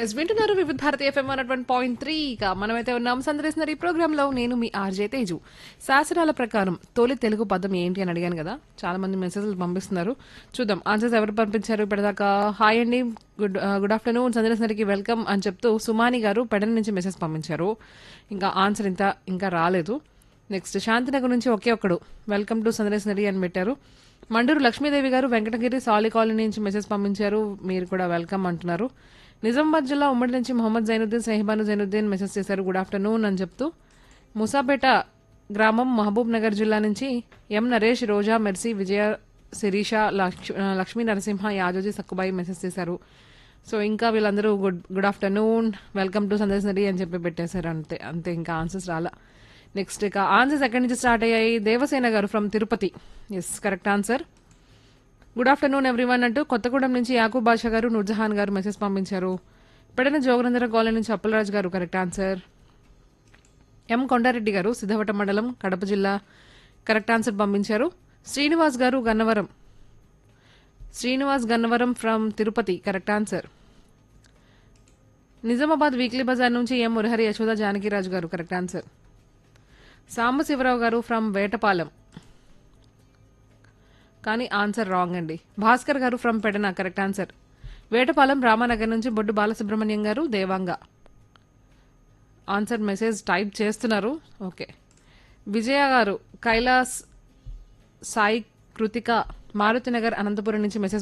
yes వింటున్నారు Vividh Bharati FM one one point three ఇక మనమైతే ఉన్నాం సందర్శిస్తున్న ఈ ప్రోగ్రామ్ లో నేను మీ ఆర్జే తేజు శాస్త్రాల ప్రకారం తొలి తెలుగు పదం ఏంటి అని అడిగాను కదా చాలా మంది మెసేజ్లు పంపిస్తున్నారు చూద్దాం ఆన్సర్స్ ఎవరు పంపించారు ఇప్పటిదాకా హాయ్ అండి గుడ్ గుడ్ ఆఫ్టర్నూన్ సందర్శనకి వెల్కమ్ అని చెప్తూ సుమాని గారు పెడన నుంచి మెసేజ్ పంపించారు ఇంకా ఆన్సర్ ఇంత ఇంకా రాలేదు నెక్స్ట్ శాంతినగర్ నుంచి ఒకే ఒక్కడు వెల్కమ్ టు సందర్శనరి అని పెట్టారు మండూరు లక్ష్మీదేవి గారు వెంకటగిరి సాలి కాలనీ నుంచి మెసేజ్ పంపించారు మీరు కూడా వెల్కమ్ అంటున్నారు నిజామాబాద్ జిల్లా ఉమ్మడి నుంచి మొహమ్మద్ జైనుద్దీన్ సహిబాను జైనుద్దీన్ మెసేజ్ చేశారు గుడ్ ఆఫ్టర్నూన్ అని చెప్తూ ముసాపేట గ్రామం మహబూబ్ నగర్ జిల్లా నుంచి ఎం నరేష్ రోజా మెర్సీ విజయ శిరీష లక్ష్- లక్ష్మీ నరసింహ యాజోజీ సక్కుబాయి మెసేజ్ చేశారు సో ఇంకా వీళ్ళందరూ good good afternoon welcome to సందర్శనరి అని చెప్పి పెట్టేశారు అంతే అంతే ఇంకా ఆన్సర్స్ రాలా నెక్స్ట్ ఇక ఆన్సర్స్ ఎక్కడి నుంచి స్టార్ట్ అయ్యాయి Devasena garu from Tirupati yes correct answer good afternoon everyone అంటూ కొత్తగూడెం నుంచి యాకూబ్ బాషా గారు నూర్జహాన్ గారు మెసేజ్ పంపించారు పెడన జోగనందర కాలనీ నుంచి అప్పలరాజు గారు కరెక్ట్ ఆన్సర్ ఎం కొండారెడ్డి గారు సిద్ధవట మండలం కడప జిల్లా కరెక్ట్ ఆన్సర్ పంపించారు Srinivas garu Gannavaram Srinivas Gannavaram from Tirupati correct answer Nizamabad weekly Bazar నుంచి ఎం మురహరి యశోద జానకిరాజు గారు కరెక్ట్ ఆన్సర్ సాంబశివరావు గారు ఫ్రమ్ వేటపాలెం కానీ ఆన్సర్ రాంగ్ అండి Bhaskar garu from Pedana correct answer Vetapalem Ramanagar నుంచి బొడ్డు బాలసుబ్రహ్మణ్యం గారు దేవాంగ ఆన్సర్ మెసేజ్ టైప్ చేస్తున్నారు ఓకే విజయ గారు కైలాస్ సాయి కృతిక మారుతినగర్ అనంతపురం నుంచి మెసేజ్